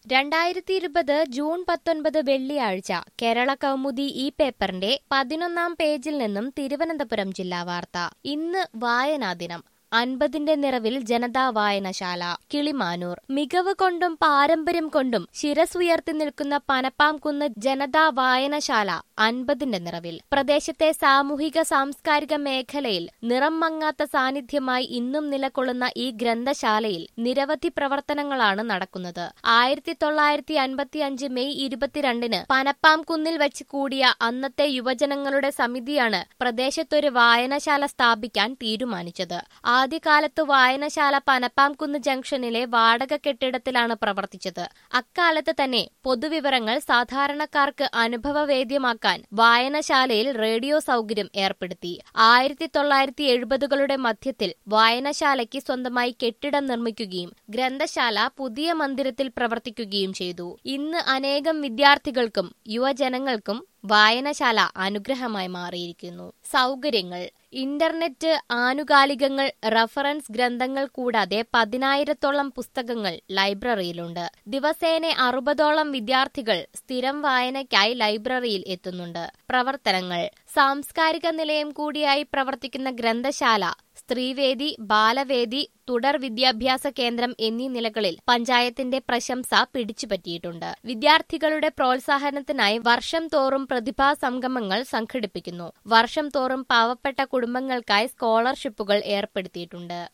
രണ്ടായിരത്തി ഇരുപത് ജൂൺ പത്തൊൻപത് വെള്ളിയാഴ്ച കേരള കൗമുദി ഈ പേപ്പറിന്റെ പതിനൊന്നാം പേജിൽ നിന്നും തിരുവനന്തപുരം ജില്ലാ വാർത്ത ഇന്ന് വായനാ ദിനം അൻപതിന്റെ നിറവിൽ ജനതാ വായനശാല കിളിമാനൂർ മികവ് കൊണ്ടും പാരമ്പര്യം കൊണ്ടും ശിരസുയർത്തി നിൽക്കുന്ന പനപ്പാംകുന്ന് ജനതാ വായനശാല അൻപതിന്റെ നിറവിൽ പ്രദേശത്തെ സാമൂഹിക സാംസ്കാരിക മേഖലയിൽ നിറം മങ്ങാത്ത സാന്നിധ്യമായി ഇന്നും നിലകൊള്ളുന്ന ഈ ഗ്രന്ഥശാലയിൽ നിരവധി പ്രവർത്തനങ്ങളാണ് നടക്കുന്നത് ആയിരത്തി തൊള്ളായിരത്തി അൻപത്തി അഞ്ച് മെയ് ഇരുപത്തിരണ്ടിന് പനപ്പാംകുന്നിൽ വെച്ച് കൂടിയ അന്നത്തെ യുവജനങ്ങളുടെ സമിതിയാണ് പ്രദേശത്തൊരു വായനശാല സ്ഥാപിക്കാൻ തീരുമാനിച്ചത് ആദ്യകാലത്ത് വായനശാല പനപ്പാംകുന്ന് ജംഗ്ഷനിലെ വാടക കെട്ടിടത്തിലാണ് പ്രവർത്തിച്ചത് അക്കാലത്ത് തന്നെ പൊതുവിവരങ്ങൾ സാധാരണക്കാർക്ക് അനുഭവവേദ്യമാക്കാൻ വായനശാലയിൽ റേഡിയോ സൗകര്യം ഏർപ്പെടുത്തി ആയിരത്തി തൊള്ളായിരത്തി എഴുപതുകളുടെ മധ്യത്തിൽ വായനശാലയ്ക്ക് സ്വന്തമായി കെട്ടിടം നിർമ്മിക്കുകയും ഗ്രന്ഥശാല പുതിയ മന്ദിരത്തിൽ പ്രവർത്തിക്കുകയും ചെയ്തു ഇന്ന് അനേകം വിദ്യാർത്ഥികൾക്കും യുവജനങ്ങൾക്കും വായനശാല അനുഗ്രഹമായി മാറിയിരിക്കുന്നു സൗകര്യങ്ങൾ ഇന്റർനെറ്റ് ആനുകാലികങ്ങൾ റഫറൻസ് ഗ്രന്ഥങ്ങൾ കൂടാതെ പതിനായിരത്തോളം പുസ്തകങ്ങൾ ലൈബ്രറിയിലുണ്ട് ദിവസേന അറുപതോളം വിദ്യാർത്ഥികൾ സ്ഥിരം വായനയ്ക്കായി ലൈബ്രറിയിൽ എത്തുന്നുണ്ട് പ്രവർത്തനങ്ങൾ സാംസ്കാരിക നിലയം കൂടിയായി പ്രവർത്തിക്കുന്ന ഗ്രന്ഥശാല സ്ത്രീവേദി ബാലവേദി തുടർ വിദ്യാഭ്യാസ കേന്ദ്രം എന്നീ നിലകളിൽ പഞ്ചായത്തിന്റെ പ്രശംസ പിടിച്ചുപറ്റിയിട്ടുണ്ട് വിദ്യാർത്ഥികളുടെ പ്രോത്സാഹനത്തിനായി വർഷം തോറും പ്രതിഭാ സംഗമങ്ങൾ സംഘടിപ്പിക്കുന്നു വർഷം തോറും പാവപ്പെട്ട കുടുംബങ്ങൾക്കായി സ്കോളർഷിപ്പുകൾ ഏർപ്പെടുത്തിയിട്ടുണ്ട്